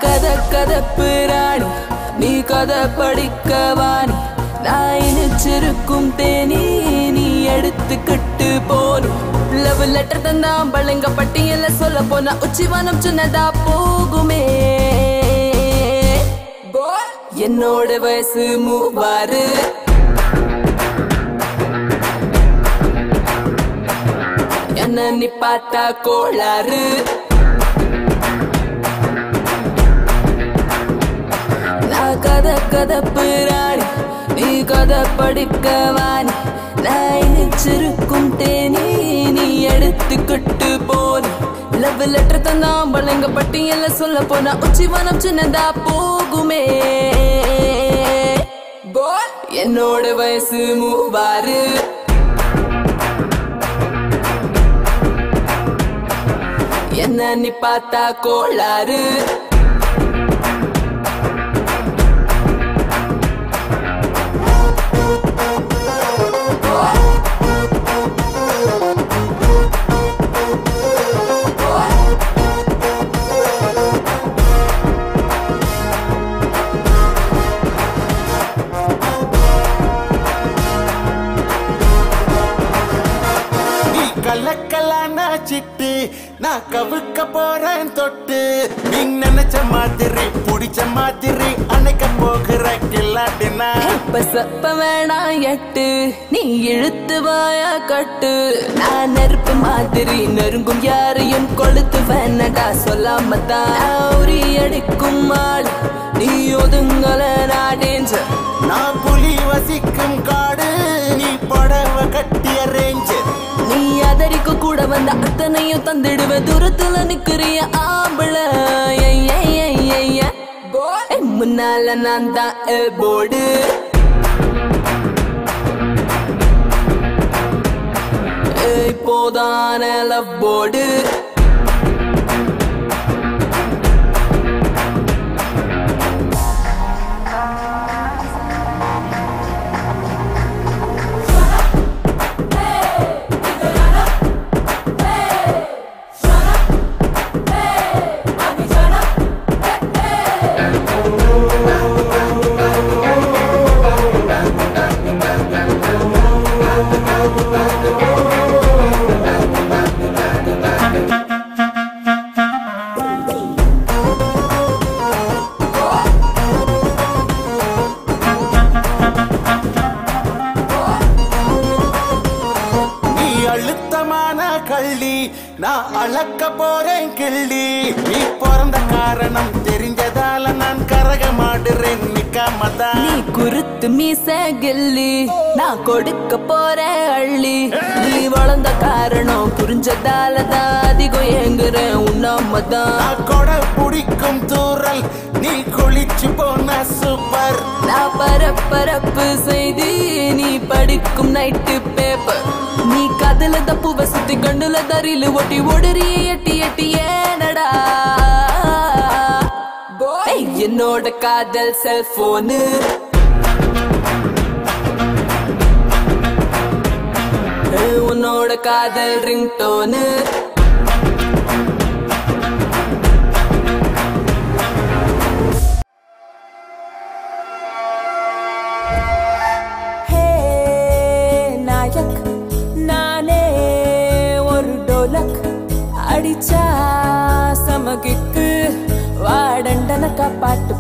கத கதப்பு ராணி நீ கதை படிக்க வாணி நான் இனிச்சிருக்கும் தேனி நீ எடுத்துக்கிட்டு போனும் லவ் லெட்டர் தந்தா பழங்க பட்டியல சொல்ல போனா உச்சிவானம் சின்னதா போகுமே என்னோட வயசு மூவாறு என்ன நீ பார்த்தா கோளாறு நான் கதை கதப்பு ராணி நீ கதை படிக்க வாணி நான் இனிச்சிருக்கும் தேனி நீ எடுத்துக்கிட்டு போன லவ் லெட்டர் தந்தா பழங்க பட்டியல சொல்ல போனா உச்சிவனம் சின்னதா போகுமே என்னோட வயசு மூவாறு என்ன நீ பார்த்தா கோளாறு நீ கலக்கலான சிட்டு நான் கவுக்க போறேன் தொட்டு நீ நினைச்ச மாதிரி புடிச்ச மாதிரி அணைக்க போகிற கில்லாட்டினா பசப்ப வேணாம் எட்டு நீ இழுத்து வாயா கட்டு நான் நெருப்பு மாதிரி நெருங்கும் யாரையும் கொளுத்து வேணடா சொல்லாம தான் உரி அடிக்கும் ஆள் நீ ஒதுங்கல நான் டேஞ்சர் நான் புலி வசிக்கும் காடு நீ புடவ கட்டிய ரேஞ்சர் நீ அதரிக்க கூட வந்த அத்தனையும் தந்திடுவ தூரத்துல நிக்கிறிய ஆம்பள ஐய, ஐய, ஐய, ஐய. ஏய், முன்னால நான் தான் போர்டு இப்போதான லவ் போர்டு நீ அழுத்தமான கள்ளி நான் அளக்க போறேன் கிள்ளி நீ பிறந்த காரணம் தெரிஞ்சதால நான் கரக மாடுறேன் நிக்காம தான் நீ குருத்து மீச கில்லி நான் கொடுக்க போற அள்ளி நீ வளர்ந்த காரணம் புரிஞ்சதால தான் அதிகம் ஏங்குறேன் உன்னாமதான் நான் கொடை பிடிக்கும் தூரல் நீ குளிச்சு போன சூப்பர் நான் பரப்பரப்பு செய்தி நீ படிக்கும் நைட்டு பேப்பர் நீ கதல தப்புவ சுத்தி கண்டுல தரியில ஒட்டி ஓடுறிய எட்டி எட்டி ஏனடா ஏய், என்னோட காதல் செல்போனு உன்னோட காதல் ரிங்டோனு ஹே நாயக் நானே ஒரு டோலக் அடிச்சா சமகிக்கு வாடண்டனக்கா பாட்டு